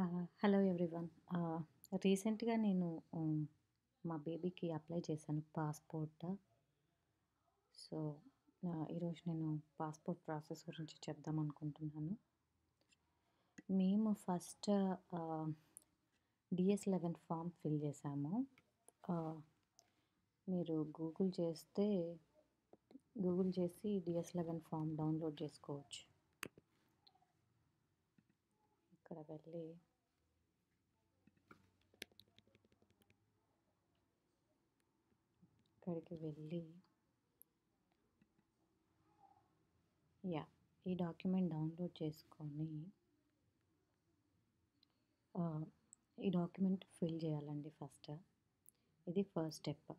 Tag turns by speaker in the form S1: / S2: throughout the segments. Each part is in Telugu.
S1: Hello everyone. ఆహ్, రీసెంట్‌గా నేను హ్మ్, మా బేబీకి అప్లై చేశాను పాస్‌పోర్ట్. సో, ఆహ్, ఈరోజు నేను పాస్‌పోర్ట్ ప్రాసెస్ గురించి చెప్దామనుకుంటున్నాను. మేము ఫస్ట్ ఆహ్, డీఎస్-11 ఫార్మ్ ఫిల్ చేశాము. ఆహ్, మీరు గూగుల్ చేస్తే గూగుల్ చేసి డీఎస్-11 ఫార్మ్ డౌన్‌లోడ్ చేసుకోవచ్చు. ఇక్కడ వెళ్ళి ఇక్కడికి వెళ్ళి యాహ్! ఈ డాక్యుమెంట్ డౌన్‌లోడ్ చేసుకొని ఆహ్, ఈ డాక్యుమెంట్ ఫిల్ చేయాలండి ఫస్ట్. ఇది ఫస్ట్ స్టెప్.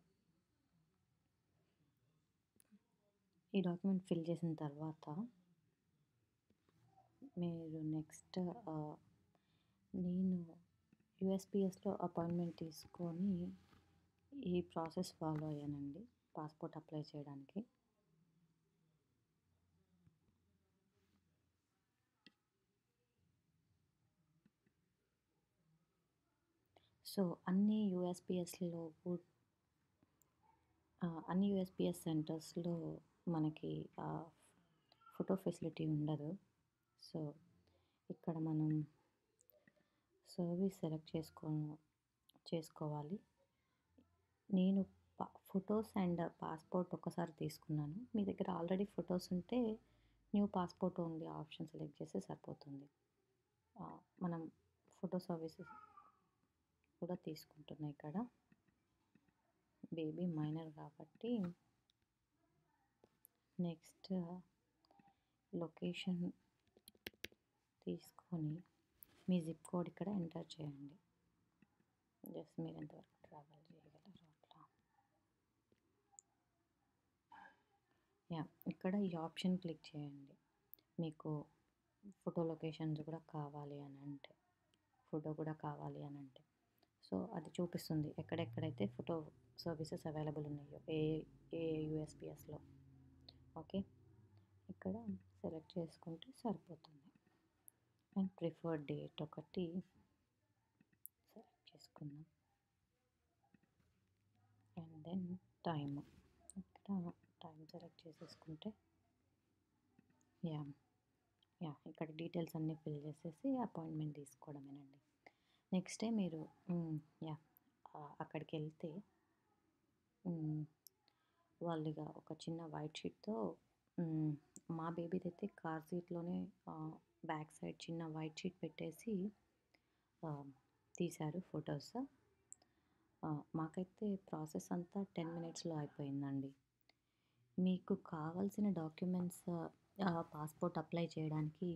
S1: ఈ డాక్యుమెంట్ ఫిల్ చేసిన తర్వాత మీరు నెక్స్ట్ ఆహ్, నేను యూఎస్‌పీఎస్‌లో అపాయింట్‌మెంట్ తీసుకొని ఈ ప్రాసెస్ ఫాలో అయ్యానండి పాస్‌పోర్ట్ అప్లై చేయడానికి. సో, అన్ని యూఎస్‌పీఎస్‌లో కు ఆహ్, అన్ని యూఎస్‌పీఎస్ సెంటర్స్‌లో మనకి ఆహ్, ఫోటో ఫెసిలిటీ ఉండదు. సో, ఇక్కడ మనం సర్వీస్ సెలెక్ట్ చేసుకో చేసుకోవాలి. నేను ప ఫోటోస్ అండ్ పాస్‌పోర్ట్ ఒక్కసారి తీసుకున్నాను. మీ దగ్గర ఆల్రెడీ ఫోటోస్ ఉంటే new passport only option select చేస్తే సరిపోతుంది. ఆహ్, మనం ఫోటో సర్వీసెస్ కూడా తీసుకుంటున్నా ఇక్కడ. బేబీ మైనర్ కాబట్టి నెక్స్ట్ లొకేషన్ తీసుకొని మీ జిప్ కోడ్ ఇక్కడ ఎంటర్ చేయండి. జస్ట్ మీరు ఎంతవరకు ట్రావెల్ చేయగలరో అట్లా. యాహ్! ఇక్కడ ఈ ఆప్షన్ క్లిక్ చేయండి. మీకు ఫోటో లొకేషన్స్ కూడా కావాలి అనంటే, ఫోటో కూడా కావాలి అనంటే. సో, అది చూపిస్తుంది ఎక్కడెక్కడైతే ఫోటో సర్వీసెస్ అవైలబుల్ ఉన్నాయో ఏ ఏ యూఎస్‌పీఎస్‌లో. ఓకే. ఇక్కడ సెలెక్ట్ చేసుకుంటే సరిపోతుంది. అండ్ ప్రిఫర్డ్ డేట్ ఒకటి సెలెక్ట్ చేసుకుందాం. And then time. ఇక్కడ టైమ్ సెలెక్ట్ చేసేసుకుంటే యాహ్! యాహ్! ఇక్కడ డీటెయిల్స్ అన్నీ ఫిల్ చేసేసి అపాయింట్‌మెంట్ తీసుకోవడమేనండి. నెక్స్ట్ డే మీరు హ్మ్. యాహ్! ఆహ్, అక్కడికెళ్తే హ్మ్. వాళ్ళు ఇగ ఒక చిన్న వైట్ షీట్‌తో హ్మ్. మా బేబీదైతే కార్ సీట్‌లోనే ఆహ్, బ్యాక్ సైడ్ చిన్న వైట్ షీట్ పెట్టేసి ఆహ్, తీశారు ఫోటోస్. ఆహ్, మాకైతే ప్రాసెస్ అంతా 10 మినిట్స్‌లో అయిపోయిందండి. మీకు కావాల్సిన డాక్యుమెంట్స్ ఆహ్, పాస్‌పోర్ట్ అప్లై చేయడానికి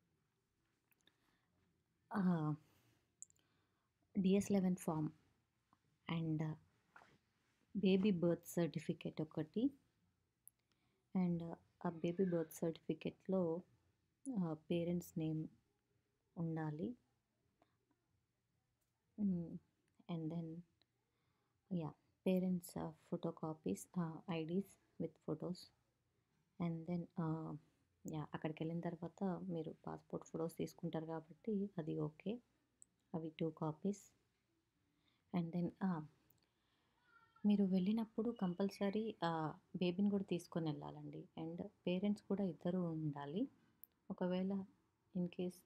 S1: ah, DS eleven form and baby birth certificate ఒకటి. అండ్ ఆ బేబీ బర్త్ సర్టిఫికేట్‌లో ఆహ్, పేరెంట్స్ నేమ్ ఉండాలి. Hmm. And then yeah! Parents photo copies ah, IDs with photos. And then ah, yeah! అక్కడికెళ్ళిన తర్వాత మీరు పాస్‌పోర్ట్ ఫోటోస్ తీసుకుంటారు కాబట్టి అది ఓకే. అవి 2 కాపీస్. అండ్ దెన్ ఆ! మీరు వెళ్ళినప్పుడు కంపల్సరీ ఆహ్, బేబీని కూడా తీసుకొనెళ్ళాలండి. అండ్ పేరెంట్స్ కూడా ఇద్దరు ఉండాలి. ఒకవేళ ఇన్ కేస్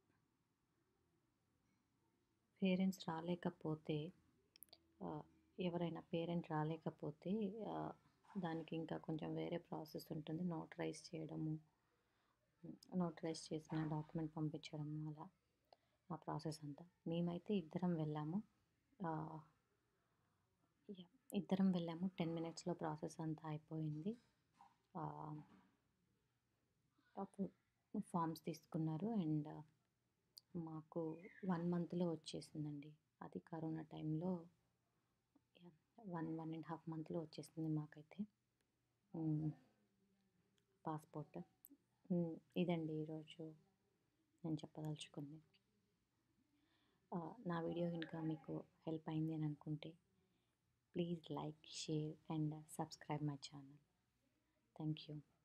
S1: పేరెంట్స్ రాలేకపోతే ఆహ్, ఎవరైనా పేరెంట్ రాలేకపోతే ఆహ్, దానికి ఇంకా కొంచెం వేరే ప్రాసెస్ ఉంటుంది. నోటరైజ్ చేయడము. నోటరైజ్ చేసిన డాక్యుమెంట్ పంపించడము అలా. ఆ ప్రాసెస్ అంతా. మేమైతే ఇద్దరం వెళ్ళాము. ఆహ్, యాహ్! ఇద్దరం వెళ్ళాము. 10 మినిట్స్‌లో ప్రాసెస్ అంతా అయిపోయింది. ఆహ్, అప్పుడు ఫార్మ్స్ తీసుకున్నారు. అండ్ మాకు 1 మంత్‌లో వచ్చేసిందండి. అది కరోనా టైంలో యాహ్! 1, 1 ½ మంత్‌లో వచ్చేసింది మాకైతే. హ్మ్. పాస్‌పోర్ట్. హ్మ్. ఇదండి ఈరోజు నేను చెప్పదలుచుకుంది. ఆహ్, నా వీడియో గనుక మీకు హెల్ప్ అయింది అని అనుకుంటే please like, share and subscribe my channel. Thank you.